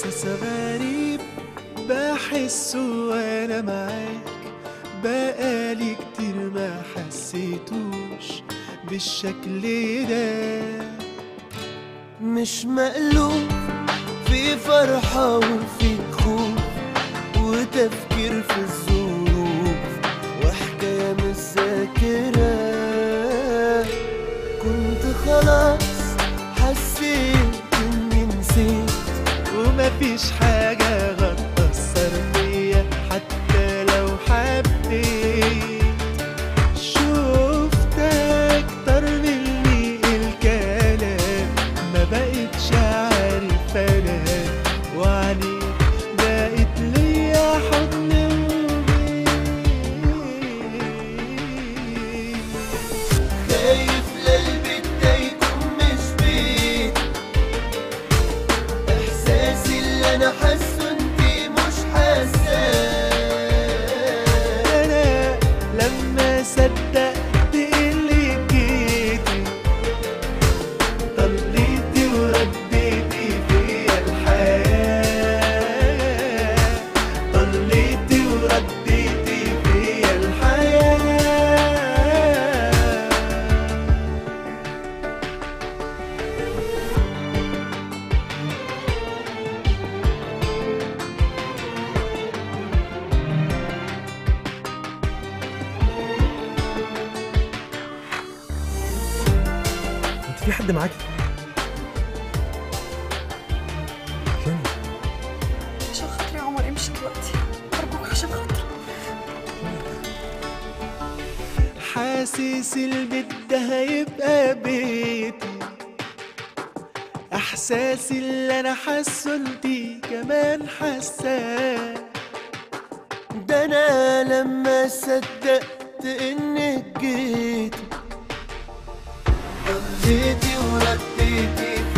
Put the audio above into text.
إحساس غريب بحسه وأنا معاك بقالي كتير ما حسيتوش بالشكل ده مش مألوف في فرحة وفي خوف وتفكير في الظروف وحكاية مش ذاكرة كنت خلاص حسيت اني نسيت ومفيش حاجة غتأثر فيا حتى لو حبيت شفتك أكتر مني الكلام ما بقتش عارف أنام وعليك بقت ليا حضن وبيت خايف للبيت ده يكون مش بيت احساسي اللي انا حاسه انتي مش حاساه انا لما صدقت اللي جيتي طليتي ورديتي فيا الحياه طليتي ورديتي فيا الحياه انت في حد معاكي جيني عشان خاطري يا عمر امشي دلوقتي ارجوك عشان خاطري حاسس البيت ده هيبقى بيتي احساسي اللي انا حاسه انتي كمان حاساه ده انا لما صدقت انك جيتي ضليتي ورديتي